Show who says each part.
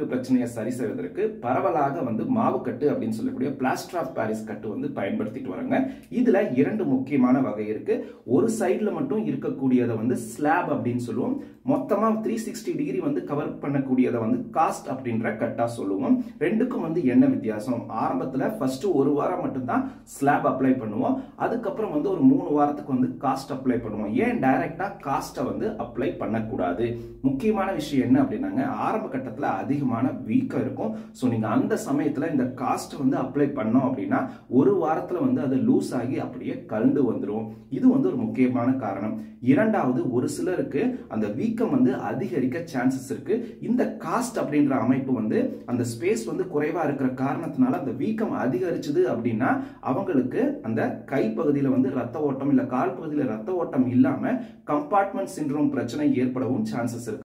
Speaker 1: பிரச்சனையை சரி செய்வதற்கு பரவலாக வந்து மாவு கட்டு அப்படின்னு சொல்லக்கூடிய பிளாஸ்டர் ஆஃப் பாரிஸ் கட்டு வந்து பயன்படுத்திட்டு வராங்க இதுல இரண்டு முக்கியமான வகை இருக்கு ஒரு சைடுல மட்டும் இருக்கக்கூடியதை வந்து ஸ்லாப் அப்படின்னு சொல்லுவோம் மொத்தமா த்ரீ சிக்ஸ்டி டிகிரி வந்து கவர் பண்ணக்கூடியதை வந்து காஸ்ட் அப்படின்ற கட்டா சொல்லுவோம் ரெண்டுக்கும் வந்து என்ன வித்தியாசம் ஆரம்பத்துல ஃபர்ஸ்ட் ஒரு வாரம் மட்டும்தான் ஸ்லாப் அப்ளை பண்ணுவோம் அதுக்கப்புறம் வந்து ஒரு மூணு வாரத்துக்கு வந்து காஸ்ட் அப்ளை பண்ணுவோம் ஏன் டைரக்டா காஸ்ட்டை வந்து அப்ளை பண்ணக்கூடாது முக்கியமான விஷயம் என்ன அப்படின்னாங்க ஆரம்ப கட்டத்துல அதிகமான வீக்கம் இருக்கும் ஸோ நீங்க அந்த சமயத்துல இந்த காஸ்ட் வந்து அப்ளை பண்ணோம் அப்படின்னா ஒரு வாரத்துல வந்து அது லூஸ் ஆகி அப்படியே கலண்டு வந்துடும் இது வந்து ஒரு முக்கியமான காரணம் இரண்டாவது ஒரு சிலருக்கு அந்த வீக்கம் வந்து அதிகரிக்க சான்சஸ் இருக்கு இந்த காஸ்ட் அப்படின்ற அமைப்பு வந்து அந்த ஸ்பேஸ் வந்து குறைவா இருக்கிற காரணத்தினால அந்த வீக்கம் அதிகரிச்சுது அப்படின்னா அவங்களுக்கு அந்த கை பகுதியில வந்து ரத்த ஓட்டம் இல்ல கால் பகுதியில ரத்த ஓட்டம் இல்லாம கம்பார்ட்மெண்ட் சிண்ட்ரோம் பிரச்சனை ஏற்படவும் சான்சஸ் இருக்கு